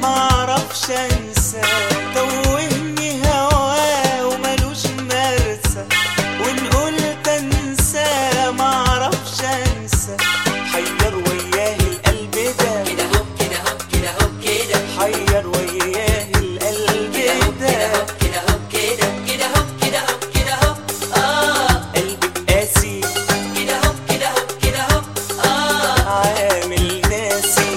معرفش انسى توهني هواه وملوش مرسى وان قلت انسى معرفش انسى حير وياه القلب ده كده هوب كده هوب كده هوب كده حير وياه القلب كده هوب كده ده هوب كده هوب كده كده هوب كده هوب كده هوب اه قلبك قاسي كده هوب كده هوب كده هوب اه عامل ناسي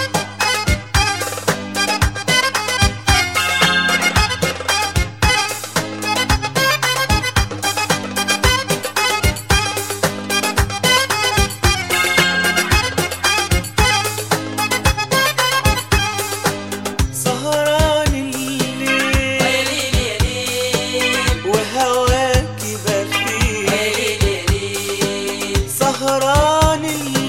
سهران الليل يا ليل يا ليل وهواكي يا بخيل ليل يا ليل سهران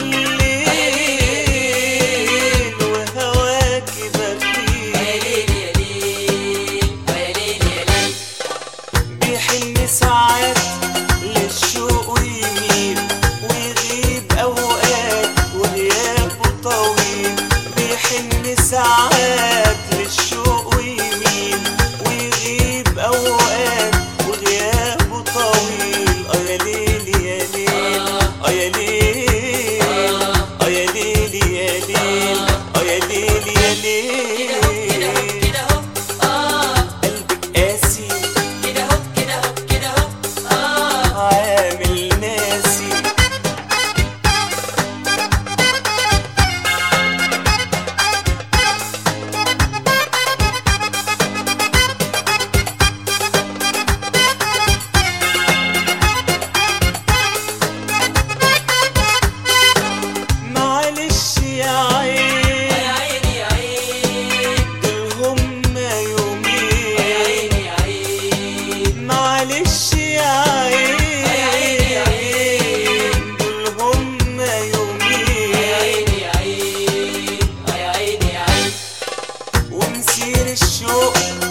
الليل وهواكي يا بخيل ليل يا ليل يا ليل يا ليل بيحن ساعات للشوق ويميل ويغيب أوقات وغيابه طويل بيحن ساعات للشوق ويميل ويغيب أوقات وغيابه طويل آه يا ليل يا ليل آه يا ليل آه يا ليل يا ليل آه يا ليل يا كده هوب ليل كده هوب اه قلبك قاسي كده هوب كده هوب كده هوب اه عامل ناسي معلش يا عين يا عيني يا عين دول هما يا يومين عيني يا عين معلش يا عين عيني يا عين. دول هما يا يومين عيني يا عين يا عيني يا عين ومسير الشوق